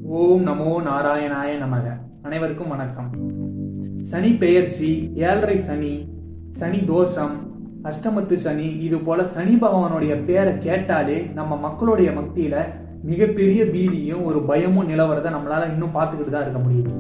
ஓம் நமோ நாராயணாய நமக அனைவருக்கும் வணக்கம் சனி பெயர்ச்சி ஏழரை சனி சனி தோஷம் அஷ்டமத்து சனி இது போல சனி பகவானுடைய பேரை கேட்டாலே நம்ம மக்களுடைய மத்தியில மிகப்பெரிய பீதியும் ஒரு பயமும் நிலவரதை நம்மளால இன்னும் பார்த்துக்கிட்டு தான் இருக்க முடியுது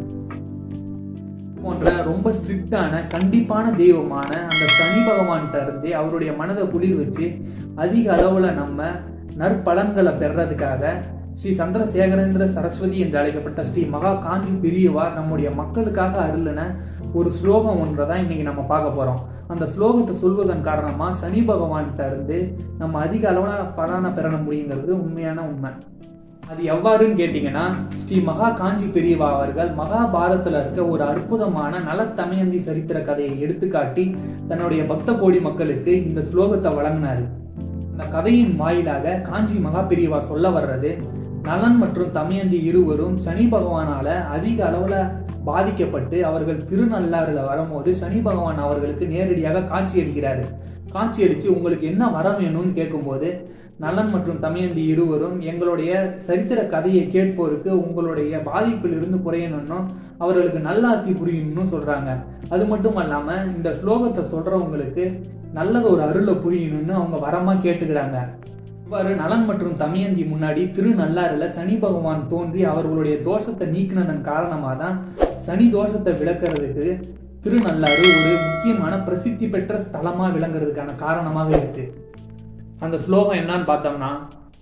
போன்ற ரொம்ப ஸ்ட்ரிக்டான கண்டிப்பான தெய்வமான அந்த சனி பகவான்கிட்ட இருந்து அவருடைய மனதை குளிர் வச்சு அதிக அளவுல நம்ம நற்பலன்களை பெறதுக்காக ஸ்ரீ சந்திரசேகரேந்திர சரஸ்வதி என்று அழைக்கப்பட்ட ஸ்ரீ மகா காஞ்சி பெரியவா நம்முடைய மக்களுக்காக அருளின ஒரு ஸ்லோகம் ஒன்றை தான் இன்னைக்கு நம்ம பார்க்க போறோம் அந்த ஸ்லோகத்தை சொல்வதன் காரணமா சனி பகவான்கிட்ட இருந்து நம்ம அதிக அளவுல பலனை பெற முடியுங்கிறது உண்மையான உண்மை அது எவ்வாறுன்னு கேட்டீங்கன்னா ஸ்ரீ மகா காஞ்சி பெரியவா அவர்கள் மகாபாரதத்துல இருக்க ஒரு அற்புதமான நலத்தமயந்தி சரித்திர கதையை எடுத்துக்காட்டி தன்னுடைய பக்த கோடி மக்களுக்கு இந்த ஸ்லோகத்தை வழங்கினாரு அந்த கதையின் வாயிலாக காஞ்சி மகா பெரியவா சொல்ல வர்றது நலன் மற்றும் தமயந்தி இருவரும் சனி பகவானால அதிக அளவுல பாதிக்கப்பட்டு அவர்கள் திருநள்ளாறுல வரும்போது சனி பகவான் அவர்களுக்கு நேரடியாக காட்சி அளிக்கிறாரு காட்சி அடிச்சு உங்களுக்கு என்ன வர வேணும்னு கேட்கும்போது நலன் மற்றும் தமயந்தி இருவரும் எங்களுடைய சரித்திர கதையை கேட்போருக்கு உங்களுடைய பாதிப்பில் இருந்து குறையணும்னும் அவர்களுக்கு நல்லாசி புரியணும்னு சொல்றாங்க அது மட்டும் அல்லாம இந்த ஸ்லோகத்தை சொல்றவங்களுக்கு நல்லது ஒரு அருளை புரியணும்னு அவங்க வரமா கேட்டுக்கிறாங்க இவ்வாறு நலன் மற்றும் தமயந்தி முன்னாடி திருநள்ளாறுல சனி பகவான் தோன்றி அவர்களுடைய தோஷத்தை நீக்கினதன் காரணமாக தான் சனி தோஷத்தை விளக்குறதுக்கு திருநள்ளாறு ஒரு முக்கியமான பிரசித்தி பெற்ற ஸ்தலமா விளங்குறதுக்கான காரணமாக இருக்கு அந்த ஸ்லோகம் என்னன்னு பார்த்தோம்னா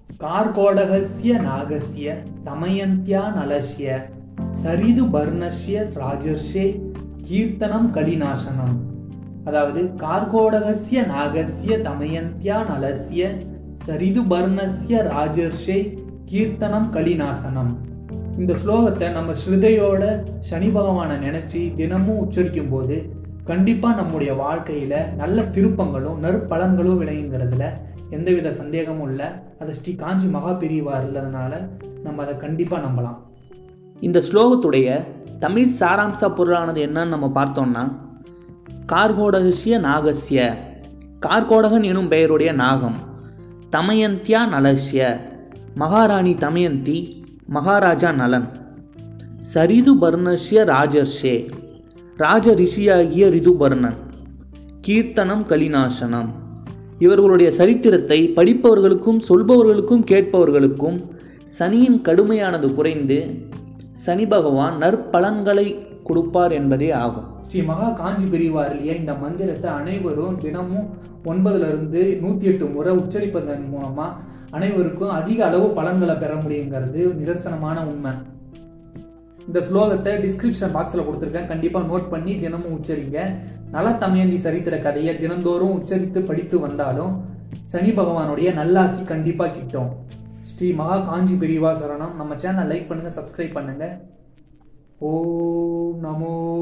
கார்கோடகஸ்ய நாகஸ்ய தமயந்தியா நலஸ்ய சரிது பர்ணஸ்ய ராஜர்ஷே கீர்த்தனம் கலிநாசனம் அதாவது கார்கோடகஸ்ய நாகஸ்ய தமயந்தியா நலஸ்ய சரிது பர்ணஸ்ய ராஜர்ஷே கீர்த்தனம் கலிநாசனம் இந்த ஸ்லோகத்தை நம்ம ஸ்ருதையோட சனி பகவானை நினைச்சு தினமும் உச்சரிக்கும் போது கண்டிப்பா நம்முடைய வாழ்க்கையில நல்ல திருப்பங்களும் நற்பலன்களும் விளையுங்கிறதுல எந்தவித சந்தேகமும் இல்லை அதை ஸ்ரீ காஞ்சி மகா பிரிவா இருந்ததுனால நம்ம அதை கண்டிப்பா நம்பலாம் இந்த ஸ்லோகத்துடைய தமிழ் சாராம்ச பொருளானது என்னன்னு நம்ம பார்த்தோம்னா கார்கோடகசிய நாகஸ்ய கார்கோடகன் எனும் பெயருடைய நாகம் தமயந்தியா நலஸ்ய மகாராணி தமயந்தி மகாராஜா நலன் சரிது பர்ணஸ்ய ராஜர்ஷே ராஜ ரிஷியாகிய ரிதுபர்ணன் கீர்த்தனம் கலிநாசனம் இவர்களுடைய சரித்திரத்தை படிப்பவர்களுக்கும் சொல்பவர்களுக்கும் கேட்பவர்களுக்கும் சனியின் கடுமையானது குறைந்து சனி பகவான் நற்பலன்களை கொடுப்பார் என்பதே ஆகும் ஸ்ரீ மகா காஞ்சி பெரியவாரிலேயே இந்த மந்திரத்தை அனைவரும் தினமும் ஒன்பதுல இருந்து நூத்தி எட்டு முறை உச்சரிப்பதன் மூலமா அனைவருக்கும் அதிக அளவு பலன்களை பெற முடியுங்கிறது நிதர்சனமான உண்மை இந்த ஸ்லோகத்தை டிஸ்கிரிப்ஷன் பாக்ஸில் கொடுத்துருக்கேன் கண்டிப்பாக நோட் பண்ணி தினமும் உச்சரிங்க நல தமயந்தி சரித்திர கதையை தினந்தோறும் உச்சரித்து படித்து வந்தாலும் சனி பகவானுடைய நல்லாசி கண்டிப்பாக கிட்டும் ஸ்ரீ மகா காஞ்சி பெரியவா சரணம் நம்ம சேனல் லைக் பண்ணுங்க சப்ஸ்கிரைப் பண்ணுங்க ஓம் நமோ